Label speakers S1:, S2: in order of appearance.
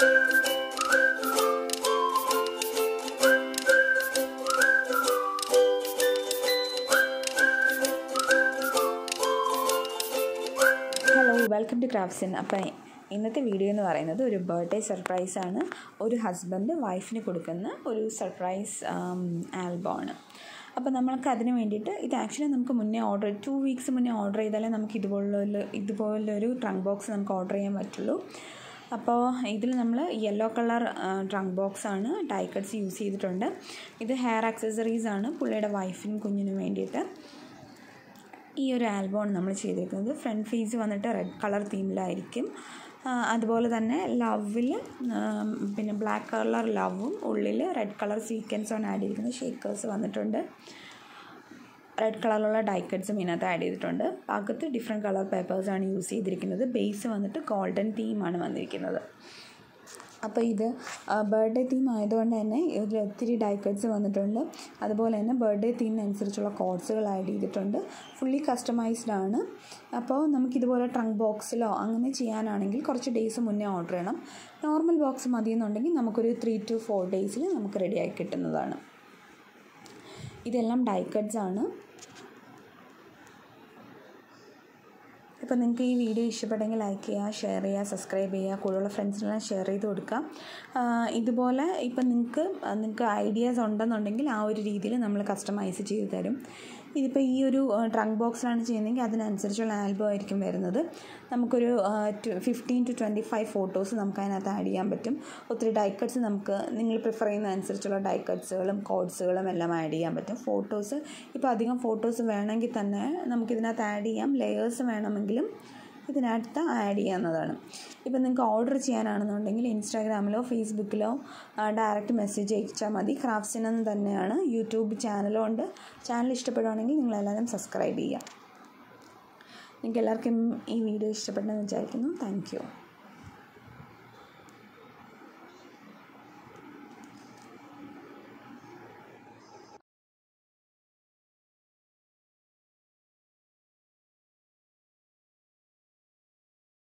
S1: hello welcome to ക്രാഫ്റ്റ്സിൻ അപ്പം ഇന്നത്തെ video എന്ന് പറയുന്നത് ഒരു ബർത്ത്ഡേ സർപ്രൈസാണ് ഒരു ഹസ്ബൻഡ് വൈഫിന് കൊടുക്കുന്ന ഒരു സർപ്രൈസ് ആൽബമാണ് അപ്പോൾ നമ്മൾക്ക് അതിന് വേണ്ടിയിട്ട് ഇത് ആക്ച്വലി നമുക്ക് മുന്നേ ഓർഡർ ടു വീക്സ് മുന്നേ ഓർഡർ ചെയ്താലേ നമുക്ക് ഇതുപോലുള്ള ഇതുപോലൊരു ട്രങ്ക് ബോക്സ് നമുക്ക് ഓർഡർ ചെയ്യാൻ പറ്റുള്ളൂ അപ്പോൾ ഇതിൽ നമ്മൾ യെല്ലോ കളർ ട്രങ്ക് ബോക്സ് ആണ് ടൈക്കട്സ് യൂസ് ചെയ്തിട്ടുണ്ട് ഇത് ഹെയർ ആക്സസറീസ് ആണ് പുള്ളിയുടെ വൈഫിനും കുഞ്ഞിനും വേണ്ടിയിട്ട് ഈ ഒരു ആൽബമാണ് നമ്മൾ ചെയ്തിരിക്കുന്നത് ഫ്രണ്ട് ഫേസ് വന്നിട്ട് റെഡ് കളർ തീമിലായിരിക്കും അതുപോലെ തന്നെ ലവിൽ പിന്നെ ബ്ലാക്ക് കളർ ലവും ഉള്ളിൽ റെഡ് കളർ സീക്വൻസാണ് ആഡ് ചെയ്തിരിക്കുന്നത് ഷേക്കേഴ്സ് വന്നിട്ടുണ്ട് റെഡ് കളറിലുള്ള ഡൈക്കട്സും ഇതിനകത്ത് ആഡ് ചെയ്തിട്ടുണ്ട് അകത്ത് ഡിഫറെൻറ്റ് കളർ പേപ്പേഴ്സാണ് യൂസ് ചെയ്തിരിക്കുന്നത് ബേസ് വന്നിട്ട് ഗോൾഡൻ തീമാണ് വന്നിരിക്കുന്നത് അപ്പോൾ ഇത് ബർത്ത്ഡേ തീം ആയതുകൊണ്ട് തന്നെ ഇതിൽ ഒത്തിരി ഡൈക്കട്സ് വന്നിട്ടുണ്ട് അതുപോലെ തന്നെ ബർത്ത്ഡേ തീമിനനുസരിച്ചുള്ള കോഡ്സുകൾ ആഡ് ചെയ്തിട്ടുണ്ട് ഫുള്ളി കസ്റ്റമൈസ്ഡ് ആണ് അപ്പോൾ നമുക്കിതുപോലെ ട്രങ്ക് ബോക്സിലോ അങ്ങനെ ചെയ്യാനാണെങ്കിൽ കുറച്ച് ഡേയ്സ് മുന്നേ ഓർഡർ ചെയ്യണം നോർമൽ ബോക്സ് മതിയെന്നുണ്ടെങ്കിൽ നമുക്കൊരു ത്രീ ടു ഫോർ ഡേയ്സിൽ നമുക്ക് റെഡിയായി കിട്ടുന്നതാണ് ഇതെല്ലാം ഡൈക്കട്സ് ആണ് ഇപ്പോൾ നിങ്ങൾക്ക് ഈ വീഡിയോ ഇഷ്ടപ്പെട്ടെങ്കിൽ ലൈക്ക് ചെയ്യുക ഷെയർ ചെയ്യുക സബ്സ്ക്രൈബ് ചെയ്യുക കൂടെയുള്ള ഫ്രണ്ട്സിനെല്ലാം ഷെയർ ചെയ്ത് കൊടുക്കുക ഇതുപോലെ ഇപ്പം നിങ്ങൾക്ക് നിങ്ങൾക്ക് ഐഡിയാസ് ഉണ്ടെന്നുണ്ടെങ്കിൽ ആ ഒരു രീതിയിൽ നമ്മൾ കസ്റ്റമൈസ് ചെയ്ത് തരും ഇതിപ്പോൾ ഈ ഒരു ട്രങ്ക് ബോക്സിലാണ് ചെയ്യുന്നതെങ്കിൽ അതിനനുസരിച്ചുള്ള ആൽബം ആയിരിക്കും വരുന്നത് നമുക്കൊരു fifteen to twenty five photos നമുക്ക് അതിനകത്ത് ആഡ് ചെയ്യാൻ പറ്റും ഒത്തിരി ഡൈക്കട്സ് നമുക്ക് നിങ്ങൾ പ്രിഫർ ചെയ്യുന്ന അനുസരിച്ചുള്ള ഡൈക്കട്സുകളും കോഡ്സുകളും എല്ലാം ആഡ് ചെയ്യാൻ പറ്റും ഫോട്ടോസ് ഇപ്പോൾ അധികം ഫോട്ടോസ് വേണമെങ്കിൽ തന്നെ നമുക്കിതിനകത്ത് ആഡ് ചെയ്യാം ലെയേഴ്സ് വേണമെങ്കിലും ഇതിനകത്ത് ആഡ് ചെയ്യാവുന്നതാണ് ഇപ്പം നിങ്ങൾക്ക് ഓർഡർ ചെയ്യാനാണെന്നുണ്ടെങ്കിൽ ഇൻസ്റ്റാഗ്രാമിലോ ഫേസ്ബുക്കിലോ ഡയറക്റ്റ് മെസ്സേജ് അയച്ചാൽ മതി ക്രാഫ്റ്റ്സിനെന്ന് തന്നെയാണ് യൂട്യൂബ് ചാനലും ഉണ്ട് ചാനൽ ഇഷ്ടപ്പെടുവാണെങ്കിൽ നിങ്ങളെല്ലാവരും സബ്സ്ക്രൈബ് ചെയ്യുക നിങ്ങൾക്ക് എല്ലാവർക്കും ഈ വീഡിയോ ഇഷ്ടപ്പെട്ടെന്ന് വിചാരിക്കുന്നു താങ്ക് യു